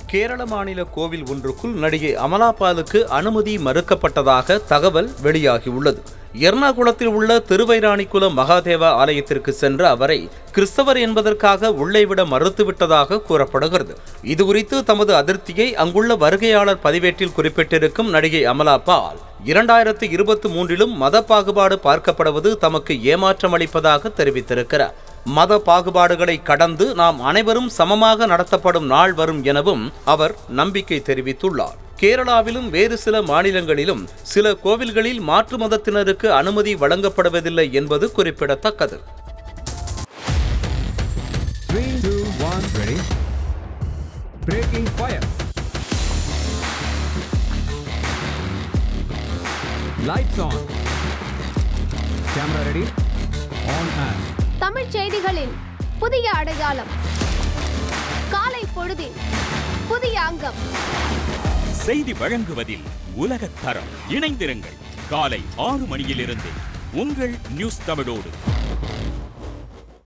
கேரள மாநில கோவில் ஒன்றுக்குள் நடிகை அமலாபாலுக்கு அனுமதி மறுக்கப்பட்டதாக தகவல் வெளியாகியுள்ளது எர்ணாகுளத்தில் உள்ள திருவைராணிக்குளம் மகாதேவா ஆலயத்திற்கு சென்ற அவரை கிறிஸ்தவர் என்பதற்காக உள்ளே விட மறுத்துவிட்டதாக கூறப்படுகிறது இதுகுறித்து தமது அதிருப்தியை அங்குள்ள வருகையாளர் பதிவேட்டில் குறிப்பிட்டிருக்கும் நடிகை அமலா பால் இரண்டாயிரத்து இருபத்தி மூன்றிலும் மத பாகுபாடு பார்க்கப்படுவது தமக்கு ஏமாற்றம் அளிப்பதாக தெரிவித்திருக்கிறார் மத பாகுபாடுகளை கடந்து நாம் அனைவரும் சமமாக நடத்தப்படும் நாள் வரும் எனவும் அவர் நம்பிக்கை தெரிவித்துள்ளார் கேரளாவிலும் வேறு சில மாநிலங்களிலும் சில கோவில்களில் மாற்று மதத்தினருக்கு அனுமதி வழங்கப்படுவதில்லை என்பது குறிப்பிடத்தக்கது Three, two, one, ready. Breaking fire. Lights on. Camera ready. On and. தமிழ்ச் செய்திகளின் புதிய அடையாளம் காலை பொழுதின் புதிய அங்கம் செய்தி வழங்குவதில் உலகத் தரம் இணைந்திருங்கள் காலை ஆறு மணியிலிருந்து உங்கள் நியூஸ் தமிழோடு